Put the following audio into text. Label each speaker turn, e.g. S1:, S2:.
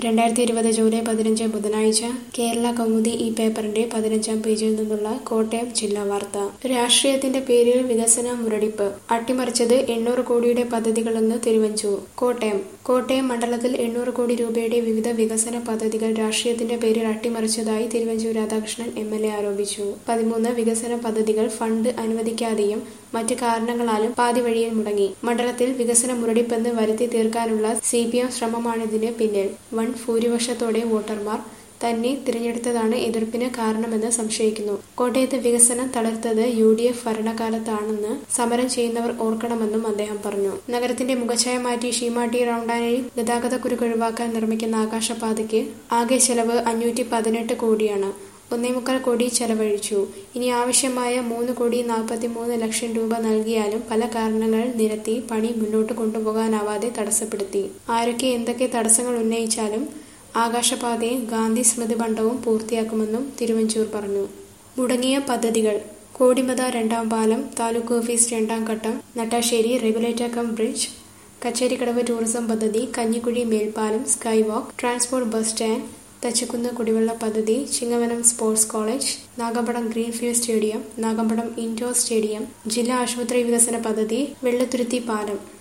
S1: രണ്ടായിരത്തി ഇരുപത് ജൂലൈ പതിനഞ്ച് ബുധനാഴ്ച കേരള കൗമുദി ഈ പേപ്പറിന്റെ പതിനഞ്ചാം പേജിൽ നിന്നുള്ള കോട്ടയം ജില്ലാ വാർത്ത രാഷ്ട്രീയത്തിന്റെ പേരിൽ വികസന മുരടിപ്പ് അട്ടിമറിച്ചത് എണ്ണൂറ് കോടിയുടെ പദ്ധതികളെന്ന് തിരുവഞ്ചൂർ കോട്ടയം കോട്ടയം മണ്ഡലത്തിൽ എണ്ണൂറ് കോടി രൂപയുടെ വിവിധ വികസന പദ്ധതികൾ രാഷ്ട്രീയത്തിന്റെ പേരിൽ അട്ടിമറിച്ചതായി Thiruvanchoor Radhakrishnan M L A ആരോപിച്ചു പതിമൂന്ന് വികസന പദ്ധതികൾ ഫണ്ട് അനുവദിക്കാതെയും മറ്റ് കാരണങ്ങളാലും പാതി വഴിയിൽ മുടങ്ങി മണ്ഡലത്തിൽ വികസന മുരടിപ്പെന്ന് വരുത്തി തീർക്കാനുള്ള സി പി എം ശ്രമമാണിതിന് പിന്നിൽ വൻ ഭൂരിപക്ഷത്തോടെ വോട്ടർമാർ തന്നെ തിരഞ്ഞെടുത്തതാണ് എതിർപ്പിന് കാരണമെന്ന് സംശയിക്കുന്നു കോട്ടയത്ത് വികസനം തളർത്തത് യു ഡി എഫ് ഭരണകാലത്താണെന്ന് സമരം ചെയ്യുന്നവർ ഓർക്കണമെന്നും അദ്ദേഹം പറഞ്ഞു നഗരത്തിന്റെ മുഖച്ഛായ മാറ്റി ഷീമാട്ടി റൗണ്ടാനയിൽ ഗതാഗതക്കുരുക്ക് ഒഴിവാക്കാൻ നിർമ്മിക്കുന്ന ആകാശപാതയ്ക്ക് ആകെ ചെലവ് അഞ്ഞൂറ്റി പതിനെട്ട് കോടിയാണ് ഒന്നേമുക്കാൽ കോടി ചെലവഴിച്ചു ഇനി ആവശ്യമായ മൂന്ന് കോടി നാൽപ്പത്തി മൂന്ന് ലക്ഷം രൂപ നൽകിയാലും പല കാരണങ്ങൾ നിരത്തി പണി മുന്നോട്ട് കൊണ്ടുപോകാനാവാതെ തടസ്സപ്പെടുത്തി ആരൊക്കെ എന്തൊക്കെ തടസ്സങ്ങൾ ഉന്നയിച്ചാലും ആകാശപാതയും ഗാന്ധി സ്മൃതി മണ്ഡപവും പൂർത്തിയാക്കുമെന്നും തിരുവഞ്ചൂർ പറഞ്ഞു മുടങ്ങിയ പദ്ധതികൾ കോടിമത രണ്ടാം പാലം താലൂക്ക് ഓഫീസ് രണ്ടാം ഘട്ടം Nattassery regulator cum bridge Kacherikadavu tourism പദ്ധതി കഞ്ഞിക്കുഴി മേൽപ്പാലം sky walk transport bus stand Thachakunnu കുടിവെള്ള പദ്ധതി Chingavanam sports college Nagampadam greenfield stadium Nagampadam indoor stadium ജില്ലാ ആശുപത്രി വികസന പദ്ധതി വെള്ളത്തുരുത്തി പാലം